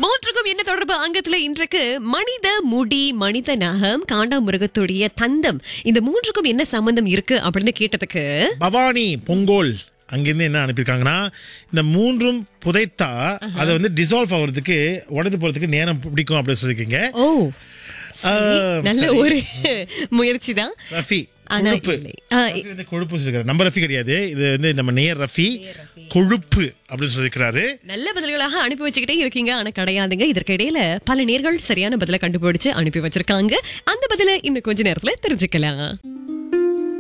மூன்றுக்கும் என்ன தொடர்பு அங்கத்துல இன்றைக்கு மனித முடி மனித நகம் காண்டாமிருகத்துடைய தந்தம் இந்த மூன்றுக்கும் என்ன சம்பந்தம் இருக்கு அப்படின்னு கேட்டதுக்கு பவானி பொங்கோல் அங்கிருந்து என்ன அனுப்பியிருக்காங்கன்னா இந்த மூன்றும் புதைத்தா அதை வந்து டிசால்வ் ஆகுறதுக்கு உடைந்து போறதுக்கு நேரம் பிடிக்கும் அப்படின்னு சொல்லியிருக்கீங்க ஓ சரி, ஆ, நல்ல சரி. ஒரு முயற்சி தான் ரஃபி ஆனா கொழுப்பு இல்லை. ஆ, ரஃபி வந்து கொழுப்பு சொல்லிருக்காரு நம்ம ரஃபி கிடையாது இது வந்து நம்ம நேர் ரஃபி கொழுப்பு அப்படின்னு சொல்லியிருக்கிறாரு நல்ல பதில்களாக அனுப்பி வச்சுக்கிட்டே இருக்கீங்க ஆனா கிடையாதுங்க இதற்கு இடையில பல நேர்கள் சரியான பதில கண்டுபிடிச்சு அனுப்பி வச்சிருக்காங்க அந்த பதில இன்னும் கொஞ்ச நேரத்துல தெரிஞ்சுக்கலாம்